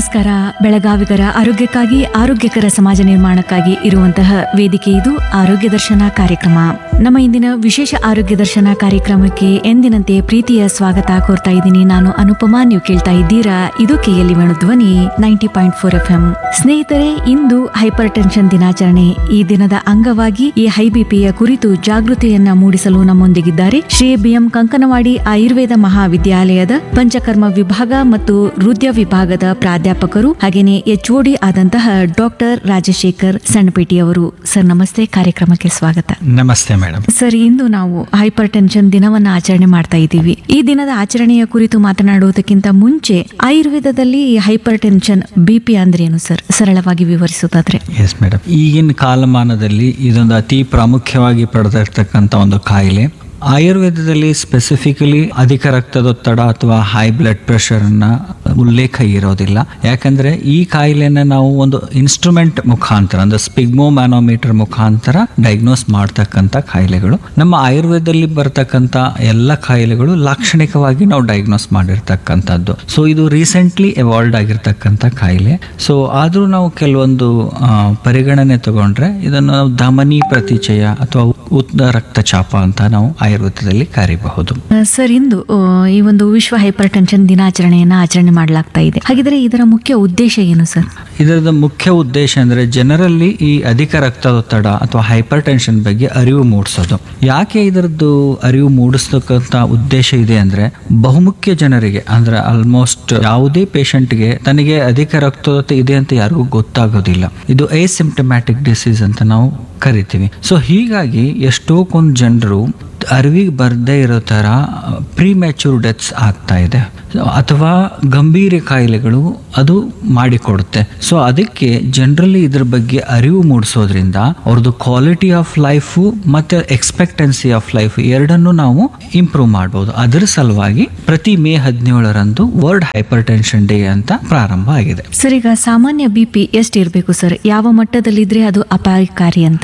ನಮಸ್ಕಾರ ಬೆಳಗಾವಿಗರ ಆರೋಗ್ಯಕ್ಕಾಗಿ ಆರೋಗ್ಯಕರ ಸಮಾಜ ನಿರ್ಮಾಣಕ್ಕಾಗಿ ಇರುವಂತಹ ವೇದಿಕೆ ಇದು ಆರೋಗ್ಯ ದರ್ಶನ ಕಾರ್ಯಕ್ರಮ ನಮ್ಮ ಇಂದಿನ ವಿಶೇಷ ಆರೋಗ್ಯ ದರ್ಶನ ಕಾರ್ಯಕ್ರಮಕ್ಕೆ ಎಂದಿನಂತೆ ಪ್ರೀತಿಯ ಸ್ವಾಗತ ಕೋರ್ತಾ ಇದ್ದೀನಿ ನಾನು ಅನುಪಮಾ ನೀವು ಕೇಳ್ತಾ ಇದ್ದೀರಾ ಇದು KLE Venu Dhwani ninety point four F M ಸ್ನೇಹಿತರೆ ಇಂದು ಹೈಪರ್ ಟೆನ್ಷನ್ ದಿನಾಚರಣೆ ಈ ದಿನದ ಅಂಗವಾಗಿ ಈ ಹೈ ಬಿಪಿಯ ಕುರಿತು ಜಾಗೃತಿಯನ್ನ ಮೂಡಿಸಲು ನಮ್ಮೊಂದಿಗಿದ್ದಾರೆ ಶ್ರೀ ಬಿಎಂ ಕಂಕನವಾಡಿ ಆಯುರ್ವೇದ ಮಹಾವಿದ್ಯಾಲಯದ ಪಂಚಕರ್ಮ ವಿಭಾಗ ಮತ್ತು ಹೃದಯ ವಿಭಾಗದ ಪ್ರಾಧ್ಯಾಪಕರು ಹಾಗೇನೆ ಎಚ್ಒಡಿ ಆದಂತಹ ಡಾಕ್ಟರ್ ರಾಜಶೇಖರ್ ಸಣ್ಣಪೇಟಿ ಅವರು ಸರ್ ನಮಸ್ತೆ ಕಾರ್ಯಕ್ರಮಕ್ಕೆ ಸ್ವಾಗತ ನಮಸ್ತೆ ಮೇಡಮ್ ಸರ್ ಇಂದು ನಾವು ಹೈಪರ್ ಟೆನ್ಷನ್ ದಿನವನ್ನ ಆಚರಣೆ ಮಾಡ್ತಾ ಇದ್ದೀವಿ ಈ ದಿನದ ಆಚರಣೆಯ ಕುರಿತು ಮಾತನಾಡುವುದಕ್ಕಿಂತ ಮುಂಚೆ ಆಯುರ್ವೇದದಲ್ಲಿ ಹೈಪರ್ ಟೆನ್ಷನ್ ಬಿಪಿ ಅಂದ್ರೆ ಏನು ಸರ್ ಸರಳವಾಗಿ ವಿವರಿಸುತ್ತಾದ್ರೆ ಎಸ್ ಮೇಡಮ್ ಈಗಿನ ಕಾಲಮಾನದಲ್ಲಿ ಇದೊಂದು ಅತಿ ಪ್ರಾಮುಖ್ಯವಾಗಿ ಪಡೆದಿರ್ತಕ್ಕಂಥ ಒಂದು ಕಾಯಿಲೆ ಆಯುರ್ವೇದದಲ್ಲಿ ಸ್ಪೆಸಿಫಿಕಲಿ ಅಧಿಕ ರಕ್ತದೊತ್ತಡ ಅಥವಾ ಹೈ ಬ್ಲಡ್ ಪ್ರೆಷರ್ನ ಉಲ್ಲೇಖ ಇರೋದಿಲ್ಲ ಯಾಕಂದ್ರೆ ಈ ಕಾಯಿಲೆನ ನಾವು ಒಂದು ಇನ್ಸ್ಟ್ರೂಮೆಂಟ್ ಮುಖಾಂತರ ಅಂದ್ರೆ ಸ್ಪಿಗ್ಮೋ ಮ್ಯಾನೋಮೀಟರ್ ಮುಖಾಂತರ ಡಯಾಗ್ನೋಸ್ ಮಾಡ್ತಕ್ಕಂಥ ಕಾಯಿಲೆಗಳು ನಮ್ಮ ಆಯುರ್ವೇದದಲ್ಲಿ ಬರ್ತಕ್ಕಂಥ ಎಲ್ಲ ಕಾಯಿಲೆಗಳು ಲಾಕ್ಷಣಿಕವಾಗಿ ನಾವು ಡಯಾಗ್ನೋಸ್ ಮಾಡಿರ್ತಕ್ಕಂಥದ್ದು ಸೊ ಇದು ರೀಸೆಂಟ್ಲಿ ಎವಾಲ್ಡ್ ಆಗಿರ್ತಕ್ಕಂಥ ಕಾಯಿಲೆ ಸೊ ಆದರೂ ನಾವು ಕೆಲವೊಂದು ಆ, ಪರಿಗಣನೆ ತಗೊಂಡ್ರೆ ಇದನ್ನು ನಾವು ಧಮನಿ ಪ್ರತಿಚಯ ಅಥವಾ ಉದ್ದ ರಕ್ತಚಾಪ ಅಂತ ನಾವು ಆಯುರ್ವೇದದಲ್ಲಿ ಕರಿಬಹುದು ಸರ್ ಇಂದು ಆ, ಈ ಒಂದು ವಿಶ್ವ ಹೈಪರ್ ಟೆನ್ಷನ್ ದಿನಾಚರಣೆಯನ್ನ ಆಚರಣೆ ಮಾಡಲಾಗ್ತಾ ಇದೆ ಹಾಗಿದ್ರೆ ಇದರ ಮುಖ್ಯ ಉದ್ದೇಶ ಏನು ಸರ್ ಇದರದ ಮುಖ್ಯ ಉದ್ದೇಶ ಅಂದ್ರೆ ಜನರಲ್ಲಿ ಈ ಅಧಿಕ ರಕ್ತದೊತ್ತಡ ಅಥವಾ ಹೈಪರ್ ಟೆನ್ಷನ್ ಬಗ್ಗೆ ಅರಿವು ಮೂಡಿಸೋದು ಯಾಕೆ ಇದರದ್ದು ಅರಿವು ಮೂಡಿಸ್ತಕ್ಕಂಥ ಉದ್ದೇಶ ಇದೆ ಅಂದ್ರೆ ಬಹುಮುಖ್ಯ ಜನರಿಗೆ ಅಂದ್ರೆ ಆಲ್ಮೋಸ್ಟ್ ಯಾವುದೇ ಪೇಷಂಟ್ಗೆ ತನಗೆ ಅಧಿಕ ರಕ್ತದೊತ್ತಡ ಇದೆ ಅಂತ ಯಾರಿಗೂ ಗೊತ್ತಾಗೋದಿಲ್ಲ ಇದು ಸಿಂಪ್ಟಮ್ಯಾಟಿಕ್ ಡಿಸೀಸ್ ಅಂತ ನಾವು ಕರಿತೀವಿ ಸೊ ಹೀಗಾಗಿ ಎಷ್ಟೋ ಕೊಂದು ಜನರು ಅರಿವಿಗೆ ಬರದೇ ಇರೋ ಥರ ಪ್ರೀಮ್ಯಾಚೂರ್ ಡೆತ್ಸ್ ಆಗ್ತಾ ಇದೆ ಅಥವಾ ಗಂಭೀರ ಕಾಯಿಲೆಗಳು ಅದು ಮಾಡಿಕೊಡುತ್ತೆ ಸೊ ಅದಕ್ಕೆ ಜನರಲಿ ಇದ್ರ ಬಗ್ಗೆ ಅರಿವು ಮೂಡಿಸೋದ್ರಿಂದ ಅವ್ರದ್ದು ಕ್ವಾಲಿಟಿ ಆಫ್ ಲೈಫು ಮತ್ತು ಎಕ್ಸ್ಪೆಕ್ಟೆನ್ಸಿ ಆಫ್ ಲೈಫ್ ಎರಡನ್ನೂ ನಾವು ಇಂಪ್ರೂವ್ ಮಾಡ್ಬೋದು ಅದರ ಸಲುವಾಗಿ ಪ್ರತಿ ಮೇ ಹದಿನೇಳರಂದು ವರ್ಲ್ಡ್ ಹೈಪರ್ ಟೆನ್ಷನ್ ಡೇ ಅಂತ ಪ್ರಾರಂಭ ಆಗಿದೆ ಸರ್ ಈಗ ಸಾಮಾನ್ಯ ಬಿಪಿ ಎಷ್ಟು ಇರಬೇಕು ಸರ್ ಯಾವ ಮಟ್ಟದಲ್ಲಿದ್ರೆ ಅದು ಅಪಾಯಕಾರಿ ಅಂತ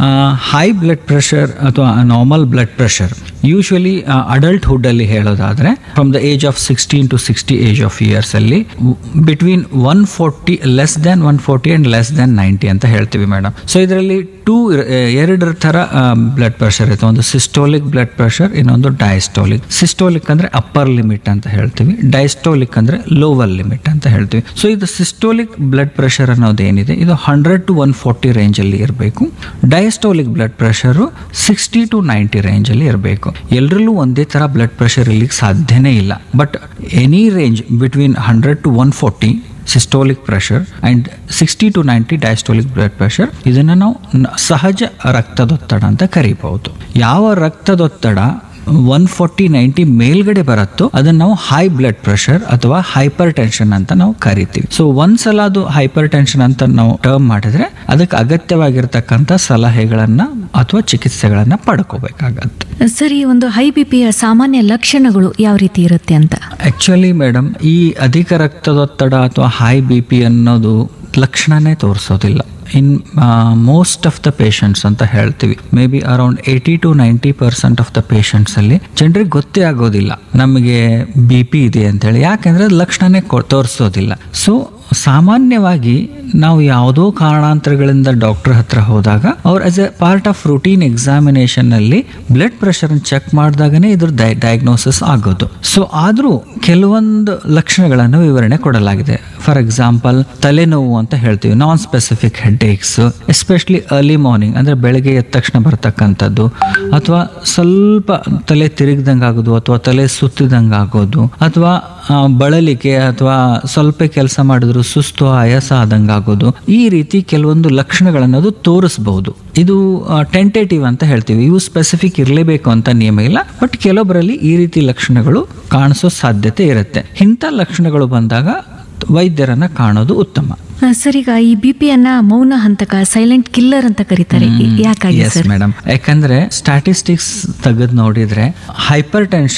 ಹೈ ಬ್ಲಡ್ ಪ್ರೆಷರ್ ಅಥವಾ normal blood pressure usually adulthood ಅಲ್ಲಿ ಹೇಳೋದಾದ್ರೆ from the age of sixteen to sixty age of years ಅಲ್ಲಿ between one forty less than one forty and less than ninety ಅಂತ ಹೇಳ್ತೀವಿ ಮೇಡಮ್ ಸೊ ಇದರಲ್ಲಿ two ಎರಡರ ಥರ blood pressure ಇರುತ್ತೆ ಒಂದು ಸಿಸ್ಟೋಲಿಕ್ ಬ್ಲಡ್ ಪ್ರೆಷರ್ ಇನ್ನೊಂದು ಡೈಸ್ಟೋಲಿಕ್ ಸಿಸ್ಟೋಲಿಕ್ ಅಂದ್ರೆ ಅಪ್ಪರ್ ಲಿಮಿಟ್ ಅಂತ ಹೇಳ್ತೀವಿ ಡೈಸ್ಟೋಲಿಕ್ ಅಂದ್ರೆ ಲೋವರ್ ಲಿಮಿಟ್ ಅಂತ ಹೇಳ್ತೀವಿ ಸೊ ಇದು ಸಿಸ್ಟೋಲಿಕ್ ಬ್ಲಡ್ ಪ್ರೆಷರ್ ಅನ್ನೋದು ಏನಿದೆ ಇದು ಹಂಡ್ರೆಡ್ ಟು ಒನ್ ಫೋರ್ಟಿ ರೇಂಜಲ್ಲಿ ಇರಬೇಕು diastolic blood pressure sixty to ninety ರೇಂಜಲ್ಲಿ ಇರಬೇಕು ಎಲ್ಲರಲ್ಲೂ ಒಂದೇ ಥರ ಬ್ಲಡ್ ಪ್ರೆಷರ್ ಇರ್ಲಿಕ್ಕೆ ಸಾಧ್ಯನೇ ಇಲ್ಲ but any range between hundred to one forty systolic pressure and sixty to ninety diastolic blood pressure ಇದನ್ನು ನಾವು ನ- ಸಹಜ ರಕ್ತದೊತ್ತಡ ಅಂತ ಕರಿಬಹುದು ಯಾವ ರಕ್ತದೊತ್ತಡ ಒನ್ ಫೋರ್ಟಿ ನೈಂಟಿ ಮೇಲ್ಗಡೆ ಬರುತ್ತೋ ಅದನ್ನ ನಾವು ಹೈ ಬ್ಲಡ್ ಪ್ರೆಷರ್ ಅಥವಾ ಹೈಪರ್ ಟೆನ್ಷನ್ ಅಂತ ನಾವು ಕರಿತೀವಿ ಸೊ ಒಂದ್ಸಲ ಅದು ಹೈಪರ್ ಟೆನ್ಷನ್ ಅಂತ ನಾವು ಟರ್ಮ್ ಮಾಡಿದ್ರೆ ಅದಕ್ಕೆ ಅಗತ್ಯವಾಗಿರ್ತಕ್ಕಂಥ ಸಲಹೆಗಳನ್ನ ಅಥವಾ ಚಿಕಿತ್ಸೆಗಳನ್ನ ಪಡ್ಕೋಬೇಕಾಗತ್ತೆ ಸರ್ ಈ ಒಂದು ಹೈ ಬಿಪಿಯ ಸಾಮಾನ್ಯ ಲಕ್ಷಣಗಳು ಯಾವ ರೀತಿ ಇರುತ್ತೆ ಅಂತ ಆಕ್ಚುಲಿ ಮೇಡಮ್ ಈ ಅಧಿಕ ರಕ್ತದೊತ್ತಡ ಅಥವಾ ಹೈ ಬಿ ಪಿ ಅನ್ನೋದು ಲಕ್ಷಣನೇ ತೋರಿಸೋದಿಲ್ಲ in most of the patients ಅಂತ ಹೇಳ್ತೀವಿ may be around eighty to ninety percent of the patients ಅಲ್ಲಿ ಜನರಿಗೆ ಗೊತ್ತೇ ಆಗೋದಿಲ್ಲ ನಮಗೆ ಬಿ ಪಿ ಇದೆ ಅಂತೇಳಿ ಯಾಕೆಂದ್ರೆ ಅದು ಲಕ್ಷಣನೇ ಕೊ- ತೋರಿಸೋದಿಲ್ಲ ಸೊ ಸಾಮಾನ್ಯವಾಗಿ ನಾವು ಯಾವುದೋ ಕಾರಣಾಂತರಗಳಿಂದ ಡಾಕ್ಟರ್ ಹತ್ರ ಹೋದಾಗ ಅವ್ರು as a part of routine examination ನಲ್ಲಿ ಬ್ಲಡ್ ಪ್ರೆಷರ್ ಚೆಕ್ ಮಾಡಿದಾಗನೇ ಇದ್ರ ಡಯಾಗ್ನೋಸಿಸ್ ಆಗೋದು ಸೊ ಆದ್ರೂ ಕೆಲವೊಂದು ಲಕ್ಷಣಗಳನ್ನು ವಿವರಣೆ ಕೊಡಲಾಗಿದೆ ಫಾರ್ ಎಕ್ಸಾಂಪಲ್ ತಲೆನೋವು ಅಂತ ಹೇಳ್ತೀವಿ non specific headaches especially early morning ಅಂದ್ರೆ ಬೆಳಗ್ಗೆ ಎದ್ದ ತಕ್ಷಣ ಬರ್ತಕ್ಕಂಥದ್ದು ಅಥವಾ ಸ್ವಲ್ಪ ತಲೆ ತಿರುಗ್ದಂಗೆ ಆಗೋದು ಅಥವಾ ತಲೆ ಸುತ್ತಿದಂಗೆ ಆಗೋದು ಅಥವಾ ಆ, ಬಳಲಿಕೆ ಅಥವಾ ಸ್ವಲ್ಪ ಕೆಲಸ ಮಾಡಿದ್ರು ಸುಸ್ತು ಆಯಾಸ ಆದಂಗೆ ಆಗೋದು ಈ ರೀತಿ ಕೆಲವೊಂದು ಲಕ್ಷಣಗಳನ್ನೋದು ತೋರಿಸಬಹುದು ಇದು ಟೆಂಟೇಟಿವ್ ಅಂತ ಹೇಳ್ತೀವಿ ಇವು ಸ್ಪೆಸಿಫಿಕ್ ಇರಲೇಬೇಕು ಅಂತ ನಿಯಮ ಇಲ್ಲ ಬಟ್ ಕೆಲವೊಬ್ಬರಲ್ಲಿ ಈ ರೀತಿ ಲಕ್ಷಣಗಳು ಕಾಣಿಸೋ ಸಾಧ್ಯತೆ ಇರುತ್ತೆ ಇಂಥ ಲಕ್ಷಣಗಳು ಬಂದಾಗ ವೈದ್ಯರನ್ನ ಕಾಣೋದು ಉತ್ತಮ ಸರ್ ಈಗ ಈ ಬಿಪಿಯನ್ನ ಮೌನ ಹಂತಕ ಸೈಲೆಂಟ್ ಕಿಲ್ಲರ್ ಅಂತ ಕರೀತಾರೆ ಯಾಕಾಗಿ ಎಸ್ ಸರ್ ಮೇಡಮ್ ಯಾಕಂದ್ರೆ ಸ್ಟ್ಯಾಟಿಸ್ಟಿಕ್ಸ್ ತೆಗೆದು ನೋಡಿದ್ರೆ hypertension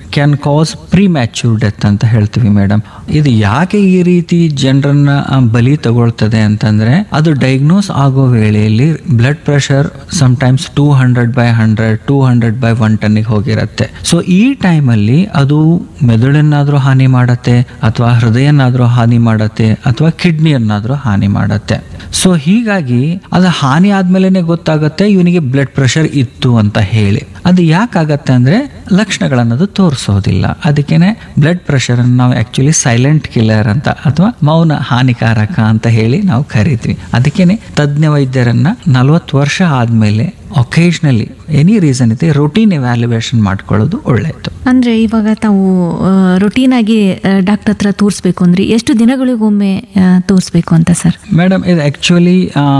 can cause premature death ಅಂತ ಹೇಳ್ತೀವಿ ಮೇಡಮ್ ಇದು ಯಾಕೆ ಈ ರೀತಿ ಜನರನ್ನ ಆ, ಬಲಿ ತಗೊಳ್ತದೆ ಅಂತಂದ್ರೆ ಅದು ಡಯಾಗ್ನೋಸ್ ಆಗೋ ವೇಳೆಯಲ್ಲಿ blood pressure times two hundred by hundred two hundred by one ಟನ್ನಿಗೆ ಹೋಗಿರುತ್ತೆ ಸೊ ಈ ಟೈಮಲ್ಲಿ ಅದು ಮೆದುಳನ್ನಾದ್ರೂ ಹಾನಿ ಮಾಡತ್ತೆ ಅಥವಾ ಹೃದಯನಾದ್ರೂ ಹಾನಿ ಮಾಡತ್ತೆ ಅಥವಾ ಕಿಡ್ನಿಯನ್ನಾದ್ರೂ ಹಾನಿ ಮಾಡತ್ತೆ ಸೊ ಹೀಗಾಗಿ ಅದು ಹಾನಿ ಆದ್ಮೇಲೆ ಗೊತ್ತಾಗುತ್ತೆ ಇವನಿಗೆ ಬ್ಲಡ್ ಪ್ರೆಷರ್ ಇತ್ತು ಅಂತ ಹೇಳಿ ಅದು ಯಾಕಾಗತ್ತೆ ಅಂದ್ರೆ ಲಕ್ಷಣಗಳನ್ನದು ತೋರಿಸೋದಿಲ್ಲ ಅದಕ್ಕೇನೆ ಬ್ಲಡ್ ಪ್ರೆಷರ್ ಅನ್ನು ನಾವು ಆಕ್ಚುಲಿ ಸೈಲೆಂಟ್ ಕಿಲ್ಲರ್ ಅಂತ ಅಥವಾ ಮೌನ ಹಾನಿಕಾರಕ ಅಂತ ಹೇಳಿ ನಾವು ಕರಿತೀವಿ ಅದಕ್ಕೇನೆ ತಜ್ಞ ವೈದ್ಯರನ್ನ ನಲವತ್ತು ವರ್ಷ ಆದ್ಮೇಲೆ ಒಕೇಶ್ನಲಿ ಎನಿ ರೀಸನ್ ಇದೆ ರೊಟೀನ್ ಎವ್ಯಾಲ್ಯುಯೇಷನ್ ಮಾಡ್ಕೊಳ್ಳೋದು ಒಳ್ಳೆಯದು ಅಂದ್ರೆ ಇವಾಗ ತಾವು ರೊಟೀನ್ ಆಗಿ ಡಾಕ್ಟರ್ ಹತ್ರ ತೋರಿಸ್ಬೇಕು ಅಂದ್ರೆ ಎಷ್ಟು ದಿನಗಳಿಗೊಮ್ಮೆ ತೋರಿಸ್ಬೇಕು ಅಂತ ಸರ್ ಮೇಡಮ್ ಇದು actually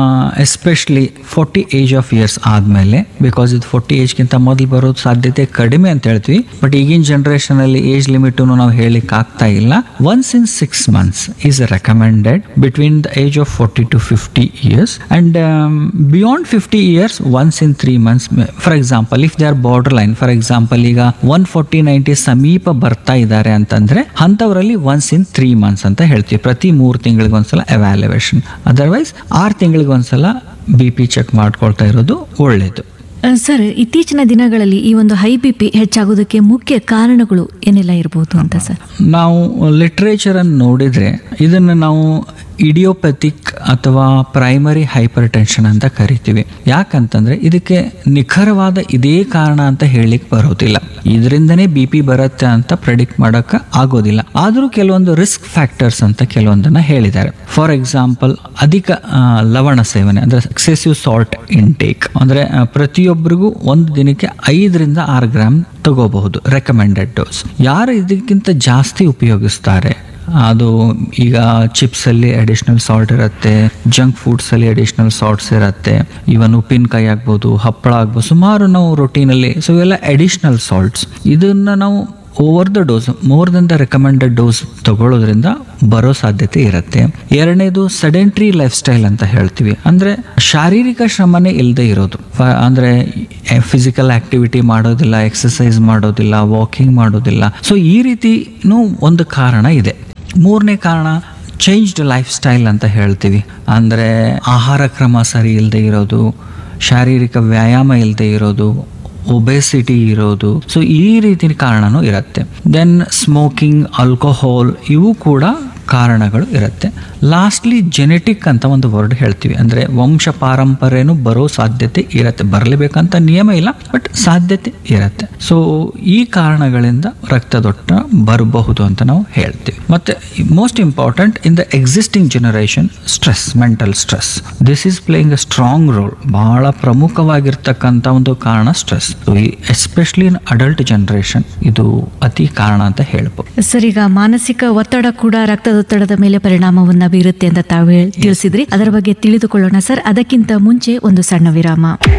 especially forty age of years ಆದಮೇಲೆ ಬಿಕಾಸ್ ಇದು ಫೋರ್ಟಿ ಏಜ್ಗಿಂತ ಮೊದಲು ಬರೋದು ಸಾಧ್ಯತೆ ಕಡಿಮೆ ಅಂತ ಹೇಳ್ತೀವಿ ಬಟ್ ಈಗಿನ ಜನರೇಷನಲ್ಲಿ ಏಜ್ ಲಿಮಿಟು ನಾವು ಹೇಳಲಿಕ್ಕೆ ಆಗ್ತಾ ಇಲ್ಲ once in six months is recommended between the age of forty to fifty years and beyond fifty years once in three months for example if they are border line for example ಈಗ one forty ninety ಸಮೀಪ ಬರ್ತಾ ಇದ್ದಾರೆ ಅಂತಂದ್ರೆ ಅಂಥವರಲ್ಲಿ once in three months ಅಂತ ಹೇಳ್ತೀವಿ ಪ್ರತಿ ಮೂರು ತಿಂಗಳಿಗೆ ಒಂದ್ಸಲ ಎವ್ಯಾಲ್ಯುವೇಷನ್ ಅದರ್ವೈಸ್ ಆರು ತಿಂಗಳಿಗೆ ಒಂದ್ಸಲ ಬಿ ಪಿ ಚೆಕ್ ಮಾಡ್ಕೊಳ್ತಾ ಇರೋದು ಒಳ್ಳೇದು ಆ, ಸರ್ ಇತ್ತೀಚಿನ ದಿನಗಳಲ್ಲಿ ಈ ಒಂದು ಹೈ ಬಿ ಪಿ ಹೆಚ್ಚಾಗೋದಕ್ಕೆ ಮುಖ್ಯ ಕಾರಣಗಳು ಏನೆಲ್ಲ ಇರಬಹುದು ಅಂತ ಸರ್ ನಾವು ಲಿಟ್ರೇಚರ್ ಅನ್ನು ನೋಡಿದ್ರೆ ಇದನ್ನು ನಾವು ಇಡಿಯೋಪೆಥಿಕ್ ಅಥವಾ ಪ್ರೈಮರಿ ಹೈಪರ್ ಟೆನ್ಷನ್ ಅಂತ ಕರಿತೀವಿ ಯಾಕಂತಂದ್ರೆ ಇದಕ್ಕೆ ನಿಖರವಾದ ಇದೇ ಕಾರಣ ಅಂತ ಹೇಳಲಿಕ್ಕೆ ಬರೋದಿಲ್ಲ ಇದರಿಂದನೇ ಬಿ ಪಿ ಬರುತ್ತೆ ಅಂತ ಪ್ರೆಡಿಕ್ಟ್ ಮಾಡೋಕೆ ಆಗೋದಿಲ್ಲ ಆದರೂ ಕೆಲವೊಂದು ರಿಸ್ಕ್ ಫ್ಯಾಕ್ಟರ್ಸ್ ಅಂತ ಕೆಲವೊಂದನ್ನ ಹೇಳಿದ್ದಾರೆ ಫಾರ್ ಎಕ್ಸಾಂಪಲ್ ಅಧಿಕ ಆ, ಲವಣ ಸೇವನೆ ಅಂದ್ರೆ ಎಕ್ಸೆಸಿವ್ ಸಾಲ್ಟ್ ಇಂಟೇಕ್ ಅಂದ್ರೆ ಆ, ಪ್ರತಿಯೊಬ್ಬರಿಗೂ ಒಂದು ದಿನಕ್ಕೆ ಐದರಿಂದ ಆರು ಗ್ರಾಮ್ ತಗೋಬಹುದು ರೆಕಮೆಂಡೆಡ್ ಡೋಸ್ ಯಾರು ಇದಕ್ಕಿಂತ ಜಾಸ್ತಿ ಉಪಯೋಗಿಸ್ತಾರೆ ಅದು ಈಗ ಚಿಪ್ಸ್ ಅಲ್ಲಿ ಅಡಿಷನಲ್ ಸಾಲ್ಟ್ ಇರುತ್ತೆ ಜಂಕ್ ಫುಡ್ಸ್ ಅಲ್ಲಿ ಅಡಿಷನಲ್ ಸಾಲ್ಟ್ಸ್ ಇರುತ್ತೆ ಇವನ್ ಉಪ್ಪಿನಕಾಯಿ ಆಗ್ಬೋದು ಹಪ್ಪಳ ಆಗ್ಬೋದು ಸುಮಾರು ನಾವು ರೊಟೀನಲ್ಲಿ ಸೊ ಇವೆಲ್ಲ ಅಡಿಷನಲ್ ಸಾಲ್ಟ್ಸ್ ಇದನ್ನ ನಾವು over the dose more than the recommended dose ತಗೊಳ್ಳೋದ್ರಿಂದ ಬರೋ ಸಾಧ್ಯತೆ ಇರುತ್ತೆ ಎರಡನೇದು ಸೆಡೆಂಟ್ರಿ ಲೈಫ್ ಸ್ಟೈಲ್ ಅಂತ ಹೇಳ್ತೀವಿ ಅಂದ್ರೆ ಶಾರೀರಿಕ ಶ್ರಮನೇ ಇಲ್ಲದೆ ಇರೋದು ಫ- ಅಂದ್ರೆ ಫಿಸಿಕಲ್ ಆಕ್ಟಿವಿಟಿ ಮಾಡೋದಿಲ್ಲ ಎಕ್ಸಸೈಸ್ ಮಾಡೋದಿಲ್ಲ ವಾಕಿಂಗ್ ಮಾಡೋದಿಲ್ಲ ಸೊ ಈ ರೀತಿನೂ ಒಂದು ಕಾರಣ ಇದೆ ಮೂರನೇ ಕಾರಣ ಚೇಂಜ್ಡ್ ಲೈಫ್ ಸ್ಟೈಲ್ ಅಂತ ಹೇಳ್ತೀವಿ ಅಂದರೆ ಆಹಾರ ಕ್ರಮ ಸರಿ ಇಲ್ಲದೆ ಇರೋದು ಶಾರೀರಿಕ ವ್ಯಾಯಾಮ ಇಲ್ಲದೆ ಇರೋದು ಒಬೆಸಿಟಿ ಇರೋದು ಸೊ ಈ ರೀತಿ ಕಾರಣನೂ ಇರುತ್ತೆ ದೆನ್ ಸ್ಮೋಕಿಂಗ್ ಆಲ್ಕೋಹಾಲ್ ಇವು ಕೂಡ ಕಾರಣಗಳು ಇರುತ್ತೆ ಲಾಸ್ಟ್ಲಿ ಜೆನೆಟಿಕ್ ಅಂತ ಒಂದು ವರ್ಡ್ ಹೇಳ್ತೀವಿ ಅಂದರೆ ವಂಶ ಪಾರಂಪರ್ಯನೂ ಬರೋ ಸಾಧ್ಯತೆ ಇರುತ್ತೆ ಬರಲೇಬೇಕಂತ ನಿಯಮ ಇಲ್ಲ ಬಟ್ ಸಾಧ್ಯತೆ ಇರುತ್ತೆ ಸೊ ಈ ಕಾರಣಗಳಿಂದ ರಕ್ತದೊಟ್ಟ ಬರಬಹುದು ಅಂತ ನಾವು ಹೇಳ್ತೀವಿ ಮತ್ತೆ most important in the existing generation stress mental stress this is playing a strong role ಬಹಳ ಪ್ರಮುಖವಾಗಿರ್ತಕ್ಕಂಥ ಒಂದು ಕಾರಣ stress especially in adult generation ಇದು ಅತಿ ಕಾರಣ ಅಂತ ಹೇಳ್ಬೋದು ಸರ್ ಈಗ ಮಾನಸಿಕ ಒತ್ತಡ ಕೂಡ ರಕ್ತದೊತ್ತಡದ ಮೇಲೆ ಪರಿಣಾಮವನ್ನ ಬೀರುತ್ತೆ ಅಂತ ತಾವು ಹೇಳ್- ತಿಳಿಸಿದ್ರಿ ಅದರ ಬಗ್ಗೆ ತಿಳಿದುಕೊಳ್ಳೋಣ ಸರ್ ಅದಕ್ಕಿಂತ ಮುಂಚೆ ಒಂದು ಸಣ್ಣ ವಿರಾಮ